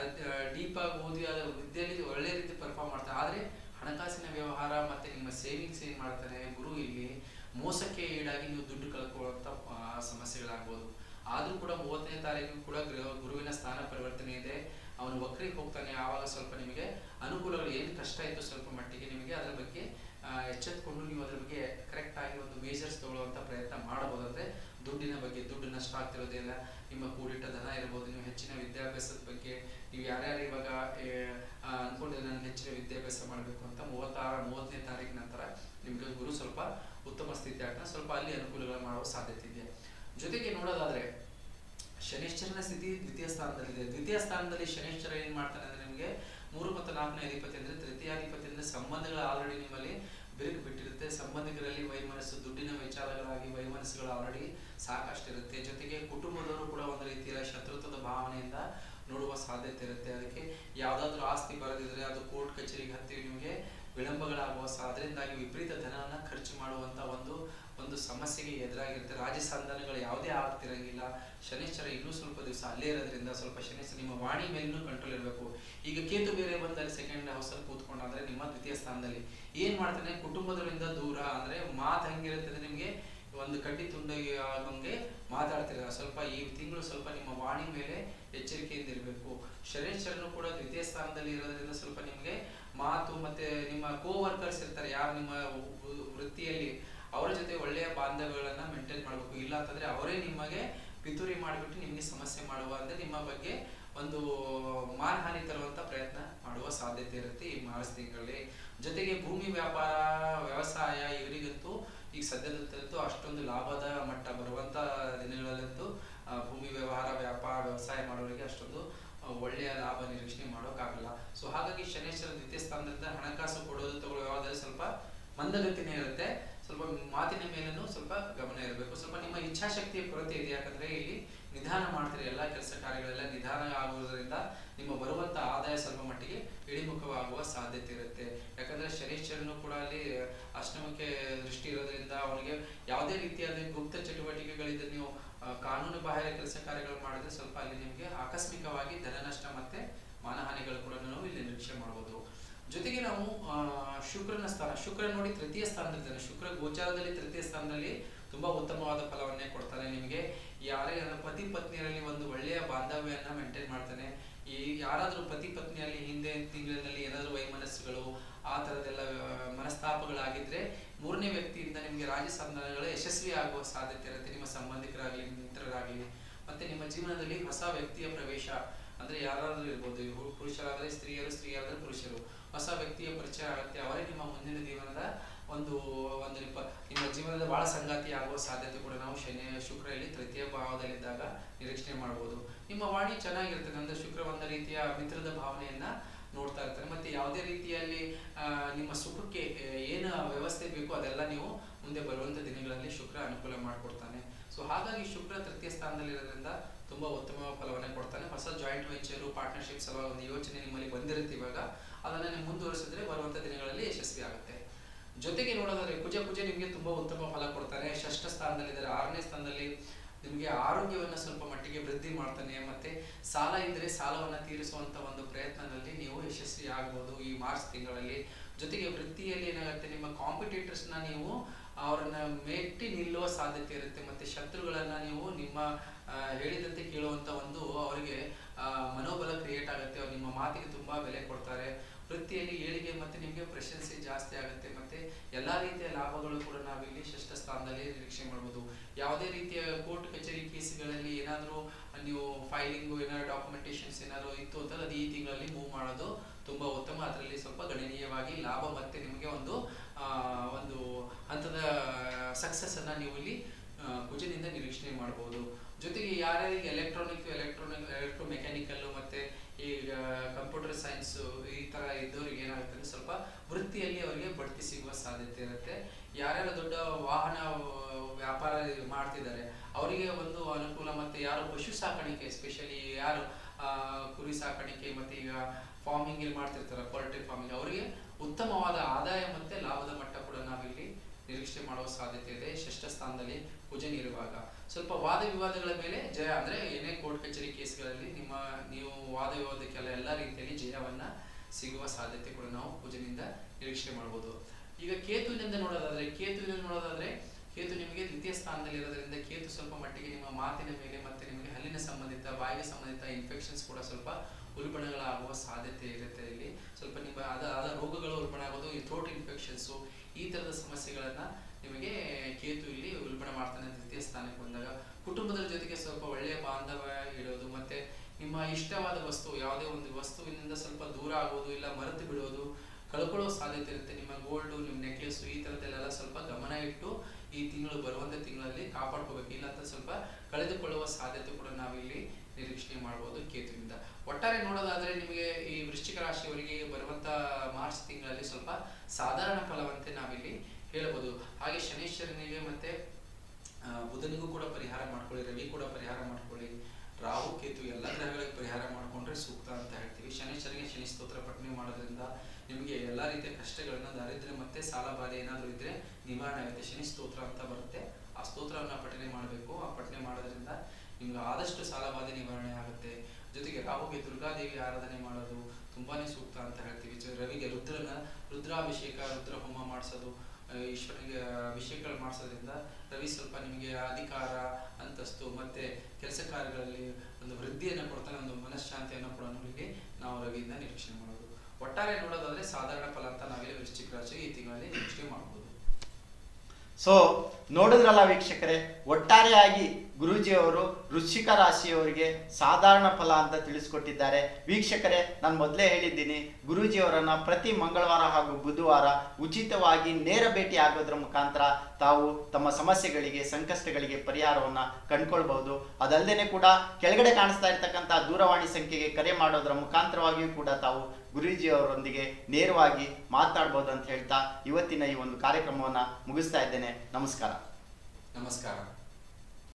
ಡೀಪ್ ಆಗಿ ಓದಿ ಅದ್ರ ವಿದ್ಯೆಯಲ್ಲಿ ಒಳ್ಳೆ ರೀತಿ ಪರ್ಫಾರ್ಮ್ ಮಾಡ್ತಾರೆ ಆದ್ರೆ ಹಣಕಾಸಿನ ವ್ಯವಹಾರ ಮತ್ತೆ ನಿಮ್ಮ ಸೇವಿಂಗ್ಸ್ ಏನ್ ಮಾಡ್ತಾರೆ ಗುರು ಇಲ್ಲಿ ಮೋಸಕ್ಕೆ ಈಡಾಗಿ ನೀವು ದುಡ್ಡು ಕಳ್ಕೊಳ್ಳುವಂತ ಆ, ಸಮಸ್ಯೆಗಳಾಗ್ಬೋದು ಆದ್ರೂ ಕೂಡ ಮೂವತ್ತನೇ ತಾರೀಕು ಕೂಡ ಗೃಹ ಗುರುವಿನ ಸ್ಥಾನ ಪರಿವರ್ತನೆ ಇದೆ ಅವನು ವಕ್ರಿಗೆ ಹೋಗ್ತಾನೆ ಆವಾಗ ಸ್ವಲ್ಪ ನಿಮಗೆ ಅನುಕೂಲಗಳು ಏನು ಕಷ್ಟ ಇತ್ತು ಸ್ವಲ್ಪ ಮಟ್ಟಿಗೆ ನಿಮಗೆ ಅದರ ಬಗ್ಗೆ ಆ, ಎಚ್ಚೆತ್ಕೊಂಡು ನೀವು ಅದ್ರ ಬಗ್ಗೆ ಕರೆಕ್ಟ್ ಆಗಿ ಒಂದು ಮೇಜರ್ಸ್ ತಗೊಳ್ಳುವಂತ ಪ್ರಯತ್ನ ಮಾಡಬಹುದು ಅಂದ್ರೆ ದುಡ್ಡಿನ ಬಗ್ಗೆ ದುಡ್ಡು ನಷ್ಟ ಆಗ್ತಿರೋದಿಲ್ಲ ನಿಮ್ಮ ಕೂಡಿಟ್ಟ ಧನ ಇರ್ಬೋದು ನೀವು ಹೆಚ್ಚಿನ ವಿದ್ಯಾಭ್ಯಾಸದ ಬಗ್ಗೆ ನೀವು ಯಾರ್ಯಾರು ಇವಾಗ ಏ, ಆ, ಅನ್ಕೊಂಡಿದ್ರೆ ನಾನು ಹೆಚ್ಚಿನ ವಿದ್ಯಾಭ್ಯಾಸ ಮಾಡಬೇಕು ಅಂತ ಮೂವತ್ತಾರ ಮೂವತ್ತನೇ ತಾರೀಕು ನಂತರ ನಿಮ್ಗೆ ಗುರು ಸ್ವಲ್ಪ ಉತ್ತಮ ಸ್ಥಿತಿ ಆಗ್ತಾನೆ ಸ್ವಲ್ಪ ಅಲ್ಲಿ ಅನುಕೂಲಗಳು ಮಾಡುವ ಸಾಧ್ಯತೆ ಇದೆ ಜೊತೆಗೆ ನೋಡೋದಾದ್ರೆ ಶನಿಶ್ಚರನ ಸ್ಥಿತಿ ದ್ವಿತೀಯ ಸ್ಥಾನದಲ್ಲಿದೆ ದ್ವಿತೀಯ ಸ್ಥಾನದಲ್ಲಿ ಶನಿಶ್ಚರ ಏನ್ ಮಾಡ್ತಾನೆ ಅಂದ್ರೆ ನಿಮಗೆ ಮೂರು ಮತ್ತು ನಾಲ್ಕನೇ ಅಧಿಪತಿ ಅಂದ್ರೆ ತೃತೀಯಾಧಿಪತಿ ಅಂದ್ರೆ ಸಂಬಂಧಗಳು ಆಲ್ರೆಡಿ ನಿಮ್ಮಲ್ಲಿ ಬಿರುಕು ಬಿಟ್ಟಿರುತ್ತೆ ಸಂಬಂಧಿಕರಲ್ಲಿ ವೈಮನಸ್ಸು ದುಡ್ಡಿನ ವಿಚಾರಗಳಾಗಿ ವೈಮನಸ್ಸುಗಳು ಆಲ್ರೆಡಿ ಸಾಕಷ್ಟಿರುತ್ತೆ ಜೊತೆಗೆ ಕುಟುಂಬದವರು ಕೂಡ ಒಂದು ರೀತಿಯ ಶತ್ರುತ್ವದ ಭಾವನೆಯಿಂದ ನೋಡುವ ಸಾಧ್ಯತೆ ಇರುತ್ತೆ ಅದಕ್ಕೆ ಯಾವ್ದಾದ್ರು ಆಸ್ತಿ ಬರದಿದ್ರೆ ಅದು ಕೋರ್ಟ್ ಕಚೇರಿಗೆ ಹತ್ತಿ ನಿಮಗೆ ವಿಳಂಬಗಳಾಗುವ ಸಹ ಅದರಿಂದಾಗಿ ವಿಪರೀತ ಧನವನ್ನ ಖರ್ಚು ಮಾಡುವಂತ ಒಂದು ಒಂದು ಸಮಸ್ಯೆಗೆ ಎದುರಾಗಿರುತ್ತೆ ರಾಜಸ್ಥಾನಗಳು ಯಾವುದೇ ಆಗ್ತಿರಂಗಿಲ್ಲ ಶನೇಶ್ವರ ಇನ್ನೂ ಸ್ವಲ್ಪ ದಿವಸ ಅಲ್ಲೇ ಇರೋದ್ರಿಂದ ಸ್ವಲ್ಪ ಶನೇಶ್ವರ ನಿಮ್ಮ ವಾಣಿ ಮೇಲೂ ಕಂಟ್ರೋಲ್ ಇರಬೇಕು ಈಗ ಕೇತು ಬೇರೆ ಬಂದಲ್ಲಿ ಸೆಕೆಂಡ್ ಹೌಸ್ ಅಲ್ಲಿ ಕೂತ್ಕೊಂಡಾದ್ರೆ ನಿಮ್ಮ ದ್ವಿತೀಯ ಸ್ಥಾನದಲ್ಲಿ ಏನ್ ಮಾಡ್ತಾನೆ ಕುಟುಂಬದರಿಂದ ದೂರ ಅಂದ್ರೆ ಮಾತು ಹೆಂಗಿರುತ್ತೆ ನಿಮ್ಗೆ ಒಂದು ಕಡ್ಡಿ ತುಂಡಾಗಿ ಆಗಂಗೆ ಮಾತಾಡ್ತೀರ ಸ್ವಲ್ಪ ಈ ತಿಂಗಳು ಸ್ವಲ್ಪ ನಿಮ್ಮ ವಾಣಿ ಮೇಲೆ ಎಚ್ಚರಿಕೆಯಿಂದ ಇರಬೇಕು ಶನೇಶ್ವರನು ಕೂಡ ದ್ವಿತೀಯ ಸ್ಥಾನದಲ್ಲಿ ಇರೋದ್ರಿಂದ ಸ್ವಲ್ಪ ನಿಮ್ಗೆ ಮಾತು ಮತ್ತೆ ನಿಮ್ಮ ಕೋ ವರ್ಕರ್ಸ್ ಇರ್ತಾರೆ ಯಾರು ನಿಮ್ಮ ವೃ- ವೃತ್ತಿಯಲ್ಲಿ ಅವರ ಜೊತೆ ಒಳ್ಳೆಯ ಬಾಂಧವ್ಯಗಳನ್ನ ಮೇಂಟೈನ್ ಮಾಡಬೇಕು ಇಲ್ಲ ಅಂತಂದ್ರೆ ಅವರೇ ನಿಮಗೆ ಪಿತೂರಿ ಮಾಡಿಬಿಟ್ಟು ನಿಮಗೆ ಸಮಸ್ಯೆ ಮಾಡುವ ಅಂದ್ರೆ ನಿಮ್ಮ ಬಗ್ಗೆ ಒಂದು ಮಾನಹಾನಿ ತರುವಂತ ಪ್ರಯತ್ನ ಮಾಡುವ ಸಾಧ್ಯತೆ ಇರುತ್ತೆ ಈ ಮಾರ್ಚ್ ತಿಂಗಳಲ್ಲಿ ಜೊತೆಗೆ ಭೂಮಿ ವ್ಯಾಪಾರ ವ್ಯವಸಾಯ ಇವರಿಗಂತೂ ಈಗ ಸದ್ಯದಲ್ಲಂತೂ ಅಷ್ಟೊಂದು ಲಾಭದ ಮಟ್ಟ ಬರುವಂತ ದಿನಗಳಲ್ಲಂತೂ ಆ, ಭೂಮಿ ವ್ಯವಹಾರ ವ್ಯಾಪಾರ ವ್ಯವಸಾಯ ಮಾಡೋರಿಗೆ ಅಷ್ಟೊಂದು ಆ, ಒಳ್ಳೆಯ ಲಾಭ ನಿರೀಕ್ಷಣೆ ಮಾಡೋಕ್ಕಾಗಲ್ಲ ಸೊ ಹಾಗಾಗಿ ಶನೇಶ್ವರ ದ್ವಿತೀಯ ಸ್ಥಾನದಿಂದ ಹಣಕಾಸು ಕೊಡೋದು ತಗೊಳ್ಳೋ ವ್ಯವಹಾರದಲ್ಲಿ ಸ್ವಲ್ಪ ಮಂದಗತಿನೇ ಇರುತ್ತೆ ಸ್ವಲ್ಪ ಮಾತಿನ ಮೇಲೂ ಸ್ವಲ್ಪ ಗಮನ ಇರಬೇಕು ಸ್ವಲ್ಪ ನಿಮ್ಮ ಇಚ್ಛಾಶಕ್ತಿಯ ಕೊರತೆ ಇದೆ ಯಾಕಂದ್ರೆ ಇಲ್ಲಿ ನಿಧಾನ ಮಾಡ್ತೀರಿ ಎಲ್ಲಾ ಕೆಲಸ ಕಾರ್ಯಗಳೆಲ್ಲ ನಿಧಾನ ಆಗುವುದರಿಂದ ನಿಮ್ಮ ಬರುವಂತ ಆದಾಯ ಸ್ವಲ್ಪ ಮಟ್ಟಿಗೆ ಇಳಿಮುಖವಾಗುವ ಸಾಧ್ಯತೆ ಇರುತ್ತೆ ಯಾಕಂದ್ರೆ ಶನೀಶ್ವರನು ಕೂಡ ಅಲ್ಲಿ ಅಷ್ಟಮಕ್ಕೆ ದೃಷ್ಟಿ ಇರೋದ್ರಿಂದ ಅವನಿಗೆ ಯಾವುದೇ ರೀತಿಯಾದ ಗುಪ್ತ ಚಟುವಟಿಕೆಗಳಿಂದ ನೀವು ಆ, ಕಾನೂನು ಬಾಹಿರ ಕೆಲಸ ಕಾರ್ಯಗಳು ಮಾಡಿದ್ರೆ ಸ್ವಲ್ಪ ಅಲ್ಲಿ ನಿಮಗೆ ಆಕಸ್ಮಿಕವಾಗಿ ಧನ ನಷ್ಟ ಮತ್ತೆ ಮಾನಹಾನಿಗಳು ಕೂಡ ನಾವು ಇಲ್ಲಿ ನಿರೀಕ್ಷೆ ಮಾಡಬಹುದು ಜೊತೆಗೆ ನಾವು ಆ, ಶುಕ್ರನ ಸ್ಥಾನ ಶುಕ್ರ ನೋಡಿ ತೃತೀಯ ಸ್ಥಾನದಲ್ಲಿದ್ದಾನೆ ಶುಕ್ರ ಗೋಚಾರದಲ್ಲಿ ತೃತೀಯ ಸ್ಥಾನದಲ್ಲಿ ತುಂಬಾ ಉತ್ತಮವಾದ ಫಲವನ್ನೇ ಕೊಡ್ತಾನೆ ನಿಮಗೆ ಯಾರೇ ನನ್ನ ಪತಿ ಪತ್ನಿಯರಲ್ಲಿ ಒಂದು ಒಳ್ಳೆಯ ಬಾಂಧವ್ಯವನ್ನ ಮೇಂಟೈನ್ ಮಾಡ್ತಾನೆ ಈ ಯಾರಾದ್ರೂ ಪತಿ ಪತ್ನಿಯಲ್ಲಿ ಹಿಂದೆ ತಿಂಗಳಿನಲ್ಲಿ ಏನಾದ್ರೂ ವೈಮನಸ್ಸುಗಳು ಆ ತರದೆಲ್ಲ ಆ, ಮನಸ್ತಾಪಗಳಾಗಿದ್ರೆ ಮೂರನೇ ವ್ಯಕ್ತಿಯಿಂದ ನಿಮಗೆ ರಾಜಸಂಧಾನಗಳು ಯಶಸ್ವಿ ಆಗುವ ಸಾಧ್ಯತೆ ಇರುತ್ತೆ ನಿಮ್ಮ ಸಂಬಂಧಿಕರಾಗ್ಲಿ ಮಿತ್ರರಾಗ್ಲಿ ಮತ್ತೆ ನಿಮ್ಮ ಜೀವನದಲ್ಲಿ ಹೊಸ ವ್ಯಕ್ತಿಯ ಪ್ರವೇಶ ಅಂದ್ರೆ ಯಾರಾದ್ರೂ ಇರ್ಬೋದು ಇವು ಪುರುಷರಾದ್ರೆ ಸ್ತ್ರೀಯರು ಸ್ತ್ರೀಯರಾದ್ರೆ ಪುರುಷರು ಹೊಸ ವ್ಯಕ್ತಿಯ ಪರಿಚಯ ಆಗುತ್ತೆ ಅವರೇ ನಿಮ್ಮ ಮುಂದಿನ ಜೀವನದ ಒಂದು ಒಂದು ನಿಮ್ಮ ನಿಮ್ಮ ಜೀವನದ ಬಹಳ ಸಂಗಾತಿ ಆಗುವ ಸಾಧ್ಯತೆ ಕೂಡ ನಾವು ಶನಿ ಶುಕ್ರ ಇಲ್ಲಿ ತೃತೀಯ ಭಾವದಲ್ಲಿದ್ದಾಗ ನಿರೀಕ್ಷಣೆ ಮಾಡಬಹುದು ನಿಮ್ಮ ವಾಣಿ ಚೆನ್ನಾಗಿರ್ತದೆ ಅಂದ್ರೆ ಶುಕ್ರ ಒಂದು ರೀತಿಯ ಮಿತ್ರದ ಭಾವನೆಯನ್ನ ನೋಡ್ತಾ ಇರ್ತಾರೆ ಮತ್ತೆ ಯಾವುದೇ ರೀತಿಯಲ್ಲಿ ಆ, ನಿಮ್ಮ ಸುಖಕ್ಕೆ ಆ, ಏನು ವ್ಯವಸ್ಥೆ ಬೇಕು ಅದೆಲ್ಲ ನೀವು ಮುಂದೆ ಬರುವಂತ ದಿನಗಳಲ್ಲಿ ಶುಕ್ರ ಅನುಕೂಲ ಮಾಡಿಕೊಡ್ತಾನೆ ಸೊ ಹಾಗಾಗಿ ಶುಕ್ರ ತೃತೀಯ ಸ್ಥಾನದಲ್ಲಿರೋದ್ರಿಂದ ತುಂಬಾ ಉತ್ತಮ ಫಲವನ್ನೇ ಕೊಡ್ತಾನೆ ಹೊಸ ಜಾಯಿಂಟ್ ವೆಂಚರು ಪಾರ್ಟ್ನರ್ಶಿಪ್ ಸಲುವಾಗಿ ಒಂದು ಯೋಚನೆ ನಿಮ್ಮಲ್ಲಿ ಬಂದಿರುತ್ತೆ ಇವಾಗ ಅದನ್ನ ನೀವು ಮುಂದುವರಿಸಿದ್ರೆ ಬರುವಂತ ದಿನಗಳಲ್ಲಿ ಯಶಸ್ವಿ ಆಗುತ್ತೆ ಜೊತೆಗೆ ನೋಡೋದಾದ್ರೆ ಕುಜ ಕುಜ ನಿಮಗೆ ತುಂಬಾ ಉತ್ತಮ ಫಲ ಕೊಡ್ತಾನೆ ಷಷ್ಠ ಸ್ಥಾನದಲ್ಲಿದ್ದಾರೆ ಆರನೇ ಸ್ಥಾನದಲ್ಲಿ ನಿಮಗೆ ಆರೋಗ್ಯವನ್ನ ಸ್ವಲ್ಪ ಮಟ್ಟಿಗೆ ವೃದ್ಧಿ ಮಾಡ್ತಾನೆ ಮತ್ತೆ ಸಾಲ ಇದ್ರೆ ಸಾಲವನ್ನ ತೀರಿಸುವಂತ ಒಂದು ಪ್ರಯತ್ನದಲ್ಲಿ ನೀವು ಯಶಸ್ವಿ ಆಗ್ಬೋದು ಈ ಮಾರ್ಚ್ ತಿಂಗಳಲ್ಲಿ ಜೊತೆಗೆ ವೃತ್ತಿಯಲ್ಲಿ ಏನಾಗುತ್ತೆ ನಿಮ್ಮ ಕಾಂಪಿಟೇಟರ್ಸ್ ನ ನೀವು ಅವರನ್ನ ಮೆಟ್ಟಿ ನಿಲ್ಲುವ ಸಾಧ್ಯತೆ ಇರುತ್ತೆ ಮತ್ತೆ ಶತ್ರುಗಳನ್ನ ನೀವು ನಿಮ್ಮ ಆ, ಹೇಳಿದಂತೆ ಕೇಳುವಂತ ಒಂದು ಅವರಿಗೆ ಆ, ಮನೋಬಲ ಕ್ರಿಯೇಟ್ ಆಗುತ್ತೆ ಅವ್ರು ನಿಮ್ಮ ಮಾತಿಗೆ ತುಂಬಾ ಬೆಲೆ ಕೊಡ್ತಾರೆ ವೃತ್ತಿಯಲ್ಲಿ ಏಳಿಗೆ ಮತ್ತೆ ನಿಮಗೆ ಪ್ರಶಂಸೆ ಜಾಸ್ತಿ ಆಗುತ್ತೆ ಮತ್ತೆ ಎಲ್ಲಾ ರೀತಿಯ ಲಾಭಗಳು ಕೂಡ ನಾವಿಲ್ಲಿ ಷಷ್ಠ ಸ್ಥಾನದಲ್ಲಿ ನಿರೀಕ್ಷೆ ಮಾಡಬಹುದು ಯಾವುದೇ ರೀತಿಯ ಕೋರ್ಟ್ ಕಚೇರಿ ಕೇಸ್ಗಳಲ್ಲಿ ಏನಾದರೂ ನೀವು ಫೈಲಿಂಗ್ ಏನಾದ್ರು ಡಾಕ್ಯುಮೆಂಟೇಶನ್ಸ್ ಏನಾದ್ರು ಇತ್ತು ಅಂತ ಅದು ಈ ತಿಂಗಳಲ್ಲಿ ಮೂವ್ ಮಾಡೋದು ತುಂಬಾ ಉತ್ತಮ ಅದರಲ್ಲಿ ಸ್ವಲ್ಪ ಗಣನೀಯವಾಗಿ ಲಾಭ ಮತ್ತೆ ನಿಮಗೆ ಒಂದು ಆ, ಒಂದು ಹಂತದ ಸಕ್ಸಸ್ ಅನ್ನ ನೀವು ಇಲ್ಲಿ ಆ, ಕುಜನಿಂದ ನಿರೀಕ್ಷಣೆ ಮಾಡಬಹುದು ಜೊತೆಗೆ ಯಾರ್ಯಾರಿಗೆ ಎಲೆಕ್ಟ್ರಾನಿಕ್ ಎಲೆಕ್ಟ್ರಾನಿಕ್ ಎಲೆಕ್ಟ್ರೋ ಮೆಕ್ಯಾನಿಕಲ್ ಮತ್ತೆ ಈಗ ಕಂಪ್ಯೂಟರ್ ಸೈನ್ಸ್ ಈ ತರ ಇದ್ದವರಿಗೆ ಏನಾಗುತ್ತೆ ಅಂದ್ರೆ ಸ್ವಲ್ಪ ವೃತ್ತಿಯಲ್ಲಿ ಅವರಿಗೆ ಬಡ್ತಿ ಸಿಗುವ ಸಾಧ್ಯತೆ ಇರುತ್ತೆ ಯಾರ್ಯಾರು ದೊಡ್ಡ ವಾಹನ ಆ, ವ್ಯಾಪಾರ ಮಾಡ್ತಿದ್ದಾರೆ ಅವರಿಗೆ ಒಂದು ಅನುಕೂಲ ಮತ್ತೆ ಯಾರು ಪಶು ಸಾಕಾಣಿಕೆ ಎಸ್ಪೆಷಲಿ ಯಾರು ಆ, ಕುರಿ ಸಾಕಾಣಿಕೆ ಮತ್ತೆ ಈಗ ಫಾರ್ಮಿಂಗ್ ಇಲ್ಲಿ ಮಾಡ್ತಿರ್ತಾರೆ ಪೋಲ್ಟ್ರಿ ಫಾರ್ಮಿಂಗ್ ಅವರಿಗೆ ಉತ್ತಮವಾದ ಆದಾಯ ಮತ್ತೆ ಲಾಭದ ಮಟ್ಟ ಕೂಡ ನಾವಿಲ್ಲಿ ನಿರೀಕ್ಷೆ ಮಾಡುವ ಸಾಧ್ಯತೆ ಇದೆ ಷಷ್ಠ ಸ್ಥಾನದಲ್ಲಿ ಕುಜನ್ ಇರುವಾಗ ಸ್ವಲ್ಪ ವಾದ ವಿವಾದಗಳ ಮೇಲೆ ಜಯ ಅಂದ್ರೆ ಏನೇ ಕೋರ್ಟ್ ಕಚೇರಿ ಕೇಸ್ಗಳಲ್ಲಿ ನಿಮ್ಮ ನೀವು ವಾದ ವಿವಾದಕ್ಕೆಲ್ಲ ಎಲ್ಲ ರೀತಿಯಲ್ಲಿ ಜಯವನ್ನ ಸಿಗುವ ಸಾಧ್ಯತೆ ಕೂಡ ನಾವು ಕುಜನಿಂದ ನಿರೀಕ್ಷೆ ಮಾಡಬಹುದು ಈಗ ಕೇತುವಿನಿಂದ ನೋಡೋದಾದ್ರೆ ಕೇತುವಿನಿಂದ ನೋಡೋದಾದ್ರೆ ಕೇತು ನಿಮಗೆ ದ್ವಿತೀಯ ಸ್ಥಾನದಲ್ಲಿ ಇರೋದ್ರಿಂದ ಕೇತು ಸ್ವಲ್ಪ ಮಟ್ಟಿಗೆ ನಿಮ್ಮ ಮಾತಿನ ಮೇಲೆ ಮತ್ತೆ ನಿಮಗೆ ಹಲ್ಲಿನ ಸಂಬಂಧಿತ ಬಾಯಿಗೆ ಸಂಬಂಧಿತ ಇನ್ಫೆಕ್ಷನ್ಸ್ ಕೂಡ ಸ್ವಲ್ಪ ಉಲ್ಬಣಗಳಾಗುವ ಸಾಧ್ಯತೆ ಇರುತ್ತೆ ಇಲ್ಲಿ ಸ್ವಲ್ಪ ನಿಮ್ಮ ಅದ ಆದ ರೋಗಗಳು ಉಲ್ಬಣ ಆಗೋದು ಈ ಥ್ರೋಟ್ ಇನ್ಫೆಕ್ಷನ್ಸು ಈ ತರದ ಸಮಸ್ಯೆಗಳನ್ನ ನಿಮಗೆ ಕೇತು ಇಲ್ಲಿ ಉಲ್ಬಣ ಮಾಡ್ತಾನೆ ದ್ವಿತೀಯ ಸ್ಥಾನಕ್ಕೆ ಬಂದಾಗ ಕುಟುಂಬದ ಜೊತೆಗೆ ಸ್ವಲ್ಪ ಒಳ್ಳೆಯ ಬಾಂಧವ್ಯ ಇಡೋದು ಮತ್ತೆ ನಿಮ್ಮ ಇಷ್ಟವಾದ ವಸ್ತು ಯಾವುದೇ ಒಂದು ವಸ್ತುವಿನಿಂದ ಸ್ವಲ್ಪ ದೂರ ಆಗೋದು ಇಲ್ಲ ಮರೆತು ಬಿಡೋದು ಕಳ್ಕೊಳ್ಳೋ ಸಾಧ್ಯತೆ ಇರುತ್ತೆ ನಿಮ್ಮ ಗೋಲ್ಡ್ ನಿಮ್ಮ ನೆಕ್ಲೆಸ್ ಈ ತರದಲ್ಲೆಲ್ಲ ಸ್ವಲ್ಪ ಗಮನ ಇಟ್ಟು ಈ ತಿಂಗಳು ಬರುವಂತ ತಿಂಗಳಲ್ಲಿ ಕಾಪಾಡ್ಕೋಬೇಕು ಇಲ್ಲ ಅಂತ ಸ್ವಲ್ಪ ಕಳೆದುಕೊಳ್ಳುವ ಸಾಧ್ಯತೆ ಕೂಡ ನಾವಿಲ್ಲಿ ನಿರೀಕ್ಷಣೆ ಮಾಡಬಹುದು ಕೇತುವಿನಿಂದ ಒಟ್ಟಾರೆ ನೋಡೋದಾದ್ರೆ ನಿಮಗೆ ಈ ವೃಶ್ಚಿಕ ರಾಶಿಯವರಿಗೆ ಬರುವಂತ ಮಾರ್ಚ್ ತಿಂಗಳಲ್ಲಿ ಸ್ವಲ್ಪ ಸಾಧಾರಣ ಫಲವಂತೆ ನಾವಿಲ್ಲಿ ಹೇಳಬಹುದು ಹಾಗೆ ಶನೇಶ್ವರನಿಗೆ ಮತ್ತೆ ಆ, ಬುಧನಿಗೂ ಕೂಡ ಪರಿಹಾರ ಮಾಡ್ಕೊಳ್ಳಿ ರವಿ ಕೂಡ ಪರಿಹಾರ ಮಾಡ್ಕೊಳ್ಳಿ ರಾಹು ಕೇತು ಎಲ್ಲ ಗ್ರಹಗಳಿಗೆ ಪರಿಹಾರ ಮಾಡ್ಕೊಂಡ್ರೆ ಸೂಕ್ತ ಅಂತ ಹೇಳ್ತೀವಿ ಶನೇಶ್ವರಿಗೆ ಶನಿ ಸ್ತೋತ್ರ ಪಠನೆ ಮಾಡೋದ್ರಿಂದ ನಿಮಗೆ ಎಲ್ಲಾ ರೀತಿಯ ಕಷ್ಟಗಳನ್ನ ದಾರಿದ್ರ್ಯ ಮತ್ತೆ ಸಾಲ ಬಾಧೆ ಏನಾದರೂ ಇದ್ರೆ ನಿವಾರಣೆ ಆಗುತ್ತೆ ಶನಿ ಸ್ತೋತ್ರ ಅಂತ ಬರುತ್ತೆ ಆ ಸ್ತೋತ್ರವನ್ನ ಪಠನೆ ಮಾಡಬೇಕು ಆ ಪಠನೆ ಮಾಡೋದ್ರಿಂದ ನಿಮ್ಗೆ ಆದಷ್ಟು ಸಾಲ ಬಾಧೆ ನಿವಾರಣೆ ಆಗುತ್ತೆ ಜೊತೆಗೆ ರಾಹುಗೆ ದುರ್ಗಾದೇವಿ ಆರಾಧನೆ ಮಾಡೋದು ತುಂಬಾನೇ ಸೂಕ್ತ ಅಂತ ಹೇಳ್ತೀವಿ ಜೊ- ರವಿಗೆ ರುದ್ರನ ರುದ್ರಾಭಿಷೇಕ ರುದ್ರ ಹೋಮ ಮಾಡಿಸೋದು ಆ, ಈಶ್ವರನಿಗೆ ಅಭಿಷೇಕಗಳು ಮಾಡಿಸೋದ್ರಿಂದ ರವಿ ಸ್ವಲ್ಪ ನಿಮಗೆ ಅಧಿಕಾರ ಅಂತಸ್ತು ಮತ್ತೆ ಕೆಲಸ ಕಾರ್ಯಗಳಲ್ಲಿ ಒಂದು ವೃದ್ಧಿಯನ್ನು ಕೊಡ್ತಾನೆ ಒಂದು ಮನಃಶಾಂತಿಯನ್ನು ಕೂಡ ಇಲ್ಲಿ ನಾವು ರವಿಯಿಂದ ನಿರೀಕ್ಷೆ ಮಾಡೋದು ಒಟ್ಟಾರೆ ನೋಡೋದಾದ್ರೆ ಸಾಧಾರಣ ಫಲ ಅಂತ ನಾವಿಲ್ಲಿ ವೃಶ್ಚಿಕ ರಾಶಿ ಈ ತಿಂಗಳಲ್ಲಿ ನಿರೀಕ್ಷೆ ಮಾಡಬಹುದು ಸೊ ನೋಡಿದ್ರಲ್ಲ ವೀಕ್ಷಕರೇ ಒಟ್ಟಾರೆಯಾಗಿ ಗುರೂಜಿಯವರು ವೃಶ್ಚಿಕ ರಾಶಿಯವರಿಗೆ ಸಾಧಾರಣ ಫಲ ಅಂತ ತಿಳಿಸ್ಕೊಟ್ಟಿದ್ದಾರೆ ವೀಕ್ಷಕರೇ ನಾನು ಮೊದಲೇ ಹೇಳಿದ್ದೀನಿ ಗುರೂಜಿಯವರನ್ನ ಪ್ರತಿ ಮಂಗಳವಾರ ಹಾಗೂ ಬುಧವಾರ ಉಚಿತವಾಗಿ ನೇರ ಭೇಟಿ ಆಗೋದ್ರ ಮುಖಾಂತರ ತಾವು ತಮ್ಮ ಸಮಸ್ಯೆಗಳಿಗೆ ಸಂಕಷ್ಟಗಳಿಗೆ ಪರಿಹಾರವನ್ನ ಕಂಡ್ಕೊಳ್ಬಹುದು ಅದಲ್ಲದೆ ಕೂಡ ಕೆಳಗಡೆ ಕಾಣಿಸ್ತಾ ಇರ್ತಕ್ಕಂಥ ದೂರವಾಣಿ ಸಂಖ್ಯೆಗೆ ಕರೆ ಮಾಡೋದ್ರ ಮುಖಾಂತರವಾಗಿಯೂ ಕೂಡ ತಾವು ಗುರೂಜಿಯವರೊಂದಿಗೆ ನೇರವಾಗಿ ಮಾತನಾಡ್ಬೋದು ಅಂತ ಹೇಳ್ತಾ ಇವತ್ತಿನ ಈ ಒಂದು ಕಾರ್ಯಕ್ರಮವನ್ನ ಮುಗಿಸ್ತಾ ಇದ್ದೇನೆ ನಮಸ್ಕಾರ ನಮಸ್ಕಾರ